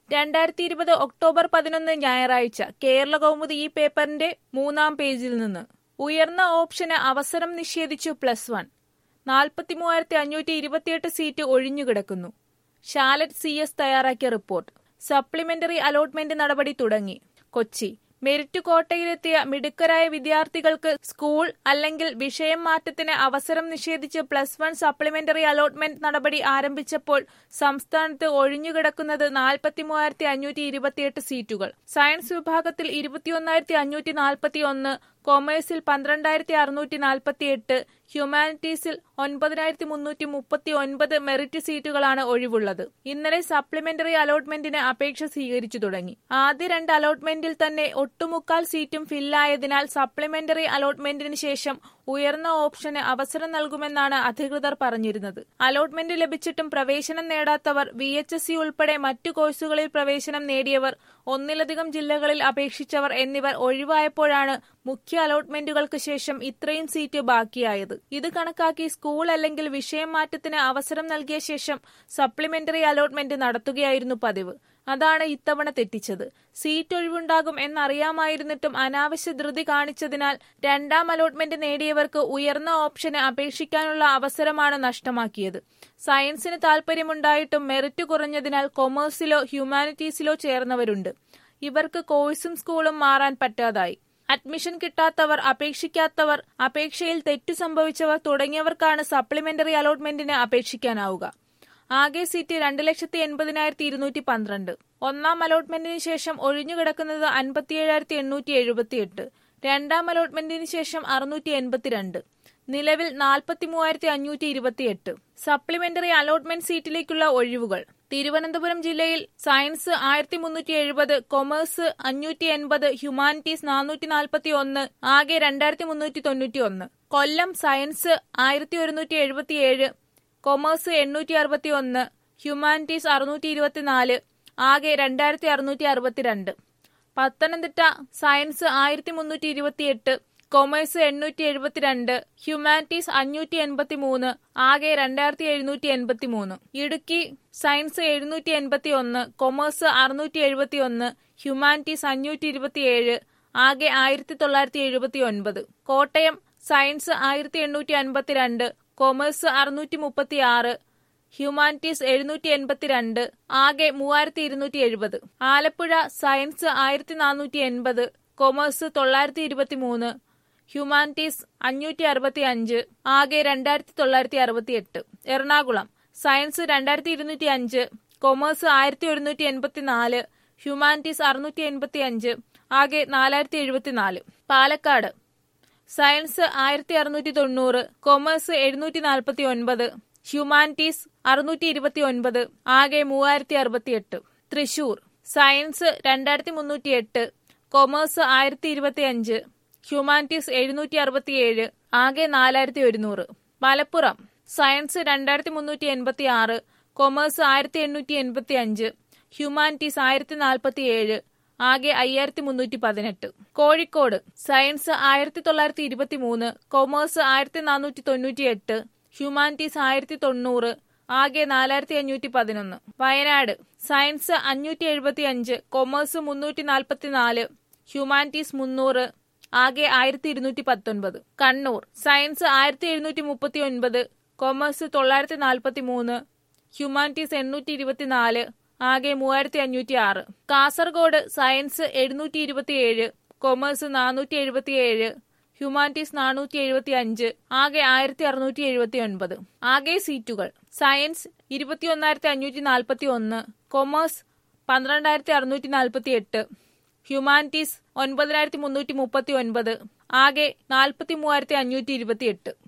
രണ്ടായിരത്തി ഇരുപത് ഒക്ടോബർ പതിനൊന്ന് ഞായറാഴ്ച കേരള കൗമുദി ഈ പേപ്പറിന്റെ മൂന്നാം പേജിൽ നിന്ന് ഉയർന്ന ഓപ്ഷന് അവസരം നിഷേധിച്ചു പ്ലസ് വൺ നാൽപ്പത്തി മൂവായിരത്തി അഞ്ഞൂറ്റി ഇരുപത്തിയെട്ട് സീറ്റ് ഒഴിഞ്ഞുകിടക്കുന്നു ഷാലറ്റ് സി എസ് തയ്യാറാക്കിയ റിപ്പോർട്ട് സപ്ലിമെന്ററി അലോട്ട്മെന്റ് നടപടി തുടങ്ങി കൊച്ചി മെരിറ്റ് കോട്ടയിലെത്തിയ മിടുക്കരായ വിദ്യാർത്ഥികൾക്ക് സ്കൂൾ അല്ലെങ്കിൽ വിഷയം മാറ്റത്തിന് അവസരം നിഷേധിച്ച് പ്ലസ് വൺ സപ്ലിമെന്ററി അലോട്ട്മെന്റ് നടപടി ആരംഭിച്ചപ്പോൾ സംസ്ഥാനത്ത് ഒഴിഞ്ഞുകിടക്കുന്നത് നാൽപ്പത്തി മൂവായിരത്തി അഞ്ഞൂറ്റി ഇരുപത്തിയെട്ട് സീറ്റുകൾ സയൻസ് വിഭാഗത്തിൽ ഇരുപത്തിയൊന്നായിരത്തി അഞ്ഞൂറ്റി നാൽപ്പത്തി ഒന്ന് കൊമേഴ്സിൽ പന്ത്രണ്ടായിരത്തി അറുന്നൂറ്റി നാൽപ്പത്തി എട്ട് ഹ്യൂമാനിറ്റീസിൽ ഒൻപതിനായിരത്തി മുന്നൂറ്റി മുപ്പത്തി ഒൻപത് മെറിറ്റ് സീറ്റുകളാണ് ഒഴിവുള്ളത് ഇന്നലെ സപ്ലിമെന്ററി അലോട്ട്മെന്റിന് അപേക്ഷ സ്വീകരിച്ചു തുടങ്ങി ആദ്യ രണ്ട് അലോട്ട്മെന്റിൽ തന്നെ ഒട്ടുമുക്കാൽ സീറ്റും ഫില്ലായതിനാൽ സപ്ലിമെന്ററി അലോട്ട്മെന്റിന് ശേഷം ഉയർന്ന ഓപ്ഷന് അവസരം നൽകുമെന്നാണ് അധികൃതർ പറഞ്ഞിരുന്നത് അലോട്ട്മെന്റ് ലഭിച്ചിട്ടും പ്രവേശനം നേടാത്തവർ വി എച്ച് എസ് സി ഉൾപ്പെടെ മറ്റു കോഴ്സുകളിൽ പ്രവേശനം നേടിയവർ ഒന്നിലധികം ജില്ലകളിൽ അപേക്ഷിച്ചവർ എന്നിവർ ഒഴിവായപ്പോഴാണ് മുഖ്യ അലോട്ട്മെന്റുകൾക്ക് ശേഷം ഇത്രയും സീറ്റ് ബാക്കിയായത് ഇത് കണക്കാക്കി സ്കൂൾ അല്ലെങ്കിൽ വിഷയം മാറ്റത്തിന് അവസരം നൽകിയ ശേഷം സപ്ലിമെന്ററി അലോട്ട്മെന്റ് നടത്തുകയായിരുന്നു പതിവ് അതാണ് ഇത്തവണ തെറ്റിച്ചത് സീറ്റ് ഒഴിവുണ്ടാകും എന്നറിയാമായിരുന്നിട്ടും അനാവശ്യ ധൃതി കാണിച്ചതിനാൽ രണ്ടാം അലോട്ട്മെന്റ് നേടിയവർക്ക് ഉയർന്ന ഓപ്ഷന് അപേക്ഷിക്കാനുള്ള അവസരമാണ് നഷ്ടമാക്കിയത് സയൻസിന് താൽപര്യമുണ്ടായിട്ടും മെറിറ്റ് കുറഞ്ഞതിനാൽ കൊമേഴ്സിലോ ഹ്യൂമാനിറ്റീസിലോ ചേർന്നവരുണ്ട് ഇവർക്ക് കോഴ്സും സ്കൂളും മാറാൻ പറ്റാതായി അഡ്മിഷൻ കിട്ടാത്തവർ അപേക്ഷിക്കാത്തവർ അപേക്ഷയിൽ തെറ്റു സംഭവിച്ചവർ തുടങ്ങിയവർക്കാണ് സപ്ലിമെന്ററി അലോട്ട്മെന്റിന് അപേക്ഷിക്കാനാവുക ആകെ സീറ്റ് രണ്ട് ലക്ഷത്തി എൺപതിനായിരത്തി ഇരുന്നൂറ്റി പന്ത്രണ്ട് ഒന്നാം അലോട്ട്മെന്റിന് ശേഷം ഒഴിഞ്ഞുകിടക്കുന്നത് അൻപത്തിയേഴായിരത്തി എണ്ണൂറ്റി എഴുപത്തിയെട്ട് രണ്ടാം അലോട്ട്മെന്റിന് ശേഷം അറുന്നൂറ്റി എൺപത്തിരണ്ട് നിലവിൽ നാൽപ്പത്തി മൂവായിരത്തി അഞ്ഞൂറ്റി ഇരുപത്തിയെട്ട് സപ്ലിമെന്ററി അലോട്ട്മെന്റ് സീറ്റിലേക്കുള്ള ഒഴിവുകൾ തിരുവനന്തപുരം ജില്ലയിൽ സയൻസ് ആയിരത്തി മുന്നൂറ്റി എഴുപത് കൊമേഴ്സ് അഞ്ഞൂറ്റി എൺപത് ഹ്യൂമാനിറ്റീസ് നാനൂറ്റി നാൽപ്പത്തി ഒന്ന് ആകെ രണ്ടായിരത്തി മുന്നൂറ്റി തൊണ്ണൂറ്റി ഒന്ന് കൊല്ലം സയൻസ് ആയിരത്തി ഒരുന്നൂറ്റി എഴുപത്തിയേഴ് കൊമേഴ്സ് എണ്ണൂറ്റി അറുപത്തി ഒന്ന് ഹ്യൂമാനിറ്റീസ് അറുന്നൂറ്റി ഇരുപത്തിനാല് ആകെ രണ്ടായിരത്തി അറുന്നൂറ്റി അറുപത്തിരണ്ട് പത്തനംതിട്ട സയൻസ് ആയിരത്തി മുന്നൂറ്റി ഇരുപത്തിയെട്ട് കൊമേഴ്സ് എണ്ണൂറ്റി എഴുപത്തിരണ്ട് ഹ്യൂമാനിറ്റീസ് അഞ്ഞൂറ്റി എൺപത്തി മൂന്ന് ആകെ രണ്ടായിരത്തി എഴുന്നൂറ്റി എൺപത്തി മൂന്ന് ഇടുക്കി സയൻസ് എഴുന്നൂറ്റി എൺപത്തി ഒന്ന് കൊമേഴ്സ് അറുന്നൂറ്റി എഴുപത്തി ഒന്ന് ഹ്യൂമാനിറ്റീസ് അഞ്ഞൂറ്റി ഇരുപത്തിയേഴ് ആകെ ആയിരത്തി തൊള്ളായിരത്തി എഴുപത്തി ഒൻപത് കോട്ടയം സയൻസ് ആയിരത്തി എണ്ണൂറ്റി അൻപത്തിരണ്ട് കൊമേഴ്സ് അറുന്നൂറ്റി മുപ്പത്തി ആറ് ഹ്യൂമാനിറ്റീസ് എഴുന്നൂറ്റി എൺപത്തിരണ്ട് ആകെ മൂവായിരത്തി ഇരുന്നൂറ്റി എഴുപത് ആലപ്പുഴ സയൻസ് ആയിരത്തി നാനൂറ്റി എൺപത് കൊമേഴ്സ് തൊള്ളായിരത്തി ഇരുപത്തി മൂന്ന് ഹ്യൂമാനിറ്റീസ് അഞ്ഞൂറ്റി അറുപത്തി അഞ്ച് ആകെ രണ്ടായിരത്തി തൊള്ളായിരത്തി അറുപത്തി എട്ട് എറണാകുളം സയൻസ് രണ്ടായിരത്തി ഇരുന്നൂറ്റി അഞ്ച് കൊമേഴ്സ് ആയിരത്തി ഒരുന്നൂറ്റി എൺപത്തി നാല് ഹ്യൂമാനിറ്റീസ് അറുന്നൂറ്റി എൺപത്തി അഞ്ച് ആകെ നാലായിരത്തി എഴുപത്തിനാല് പാലക്കാട് സയൻസ് ആയിരത്തി അറുന്നൂറ്റി തൊണ്ണൂറ് കൊമേഴ്സ് എഴുന്നൂറ്റി നാൽപ്പത്തി ഒൻപത് ഹ്യൂമാനിറ്റീസ് അറുന്നൂറ്റി ഇരുപത്തി ഒൻപത് ആകെ മൂവായിരത്തി അറുപത്തിയെട്ട് തൃശൂർ സയൻസ് രണ്ടായിരത്തി മുന്നൂറ്റി എട്ട് കൊമേഴ്സ് ആയിരത്തി ഇരുപത്തി അഞ്ച് ഹ്യൂമാനിറ്റീസ് എഴുന്നൂറ്റി അറുപത്തിയേഴ് ആകെ നാലായിരത്തി ഒരുന്നൂറ് മലപ്പുറം സയൻസ് രണ്ടായിരത്തി മുന്നൂറ്റി എൺപത്തി ആറ് കൊമേഴ്സ് ആയിരത്തി എണ്ണൂറ്റി എൺപത്തി അഞ്ച് ഹ്യൂമാനിറ്റീസ് ആയിരത്തി നാൽപ്പത്തി ഏഴ് ആകെ അയ്യായിരത്തി മുന്നൂറ്റി പതിനെട്ട് കോഴിക്കോട് സയൻസ് ആയിരത്തി തൊള്ളായിരത്തി ഇരുപത്തി മൂന്ന് കൊമേഴ്സ് ആയിരത്തി നാനൂറ്റി തൊണ്ണൂറ്റി എട്ട് ഹ്യൂമാനിറ്റീസ് ആയിരത്തി തൊണ്ണൂറ് ആകെ നാലായിരത്തി അഞ്ഞൂറ്റി പതിനൊന്ന് വയനാട് സയൻസ് അഞ്ഞൂറ്റി എഴുപത്തി അഞ്ച് കൊമേഴ്സ് മുന്നൂറ്റി നാൽപ്പത്തി നാല് ഹ്യൂമാനിറ്റീസ് മുന്നൂറ് ആകെ ആയിരത്തി ഇരുന്നൂറ്റി പത്തൊൻപത് കണ്ണൂർ സയൻസ് ആയിരത്തി എഴുന്നൂറ്റി മുപ്പത്തി ഒൻപത് കൊമേഴ്സ് തൊള്ളായിരത്തി നാൽപ്പത്തി മൂന്ന് ഹ്യൂമാനിറ്റീസ് എണ്ണൂറ്റി ഇരുപത്തിനാല് ആകെ മൂവായിരത്തി അഞ്ഞൂറ്റി ആറ് കാസർഗോഡ് സയൻസ് എഴുന്നൂറ്റി ഇരുപത്തിയേഴ് കൊമേഴ്സ് നാനൂറ്റി എഴുപത്തിയേഴ് ഹ്യൂമാനിറ്റീസ് നാനൂറ്റി എഴുപത്തി അഞ്ച് ആകെ ആയിരത്തി അറുന്നൂറ്റി എഴുപത്തി ഒൻപത് ആകെ സീറ്റുകൾ സയൻസ് ഇരുപത്തിയൊന്നായിരത്തി അഞ്ഞൂറ്റി നാൽപ്പത്തി ഒന്ന് കൊമേഴ്സ് പന്ത്രണ്ടായിരത്തി അറുന്നൂറ്റി നാൽപ്പത്തി എട്ട് ഹ്യൂമാനിറ്റീസ് ഒൻപതിനായിരത്തി മുന്നൂറ്റി മുപ്പത്തി ഒൻപത് ആകെ നാൽപ്പത്തി മൂവായിരത്തി അഞ്ഞൂറ്റി ഇരുപത്തി എട്ട്